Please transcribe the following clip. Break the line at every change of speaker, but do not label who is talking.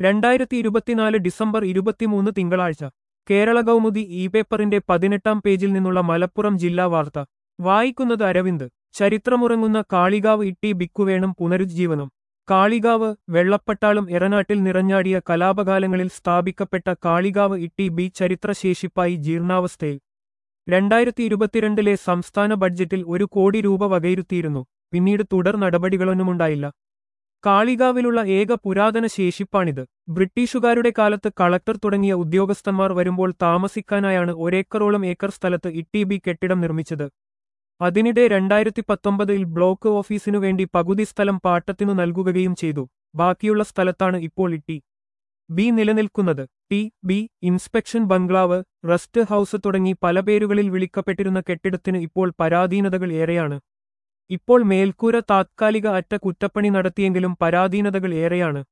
രണ്ടായിരത്തി ഇരുപത്തിനാല് ഡിസംബർ ഇരുപത്തിമൂന്ന് തിങ്കളാഴ്ച കേരള കൗമുദി ഇ പേപ്പറിന്റെ പതിനെട്ടാം പേജിൽ നിന്നുള്ള മലപ്പുറം ജില്ലാ വാർത്ത വായിക്കുന്നത് അരവിന്ദ് ചരിത്രമുറങ്ങുന്ന കാളികാവ് ഇട്ടി ബിക്കുവേണം പുനരുജ്ജീവനം കാളികാവ് വെള്ളപ്പട്ടാളും എറനാട്ടിൽ നിറഞ്ഞാടിയ കലാപകാലങ്ങളിൽ സ്ഥാപിക്കപ്പെട്ട കാളികാവ് ഇട്ടി ബി ചരിത്രശേഷിപ്പായി ജീർണാവസ്ഥയിൽ രണ്ടായിരത്തി ഇരുപത്തിരണ്ടിലെ സംസ്ഥാന ബഡ്ജറ്റിൽ ഒരു കോടി രൂപ വകയിരുത്തിയിരുന്നു പിന്നീട് തുടർ നടപടികളൊന്നുമുണ്ടായില്ല കാളികാവിലുള്ള ഏക പുരാതന ശേഷിപ്പാണിത് ബ്രിട്ടീഷുകാരുടെ കാലത്ത് കളക്ടർ തുടങ്ങിയ ഉദ്യോഗസ്ഥന്മാർ വരുമ്പോൾ താമസിക്കാനായാണ് ഒരേക്കറോളം ഏക്കർ സ്ഥലത്ത് ഇട്ടി ബി കെട്ടിടം നിർമ്മിച്ചത് അതിനിടെ രണ്ടായിരത്തി പത്തൊമ്പതിൽ ബ്ലോക്ക് ഓഫീസിനു വേണ്ടി പകുതി സ്ഥലം പാട്ടത്തിനു നൽകുകയും ചെയ്തു ബാക്കിയുള്ള സ്ഥലത്താണ് ഇപ്പോൾ ഇട്ടി ബി നിലനിൽക്കുന്നത് T B inspection bungalow rest house തുടങ്ങി പല പേരുകളിൽ വിളിക്കപ്പെട്ടിരുന്ന കെട്ടിടത്തിന് ഇപ്പോൾ പരാധീനതകൾ ഏറെയാണ് ഇപ്പോൾ മേൽക്കൂര താത്കാലിക അറ്റ കുറ്റപ്പണി നടത്തിയെങ്കിലും പരാധീനതകൾ ഏറെയാണ്